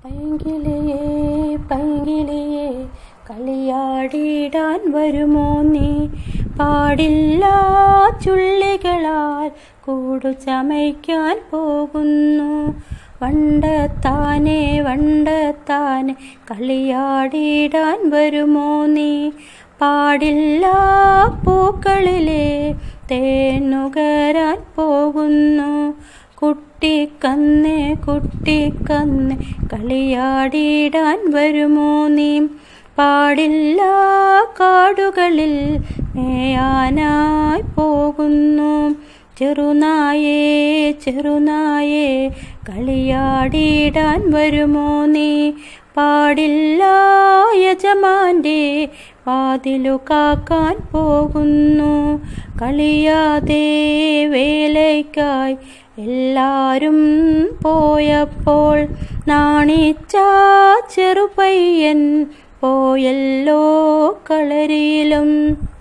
പൈങ്കിളിയേ പൈങ്കിളിയേ കളിയാടിയിടാൻ വരുമോ നീ പാടില്ല ചുള്ളികളാൽ കൂടു ചമയ്ക്കാൻ പോകുന്നു വണ്ടത്താനെ വണ്ടത്താനെ കളിയാടിയിടാൻ വരുമോ നീ പാടില്ല പൂക്കളിലെ തേനുകരാൻ പോകുന്നു കുട്ടിക്കന്ന് കുട്ടിക്കന്ന് കളിയാടിയിടാൻ വരുമോ നീ പാടില്ല കാടുകളിൽ മേയാനായി പോകുന്നു ചെറുനായേ ചെറുനായേ കളിയാടിയിടാൻ വരുമോ നീ പാടില്ല യജമാൻ്റെ വാതിലു കാക്കാൻ പോകുന്നു കളിയാതെ വേലയ്ക്കായി എല്ലാരും പോയപ്പോൾ നാണിച്ച ചെറുപയ്യൻ പോയല്ലോ കളരിയിലും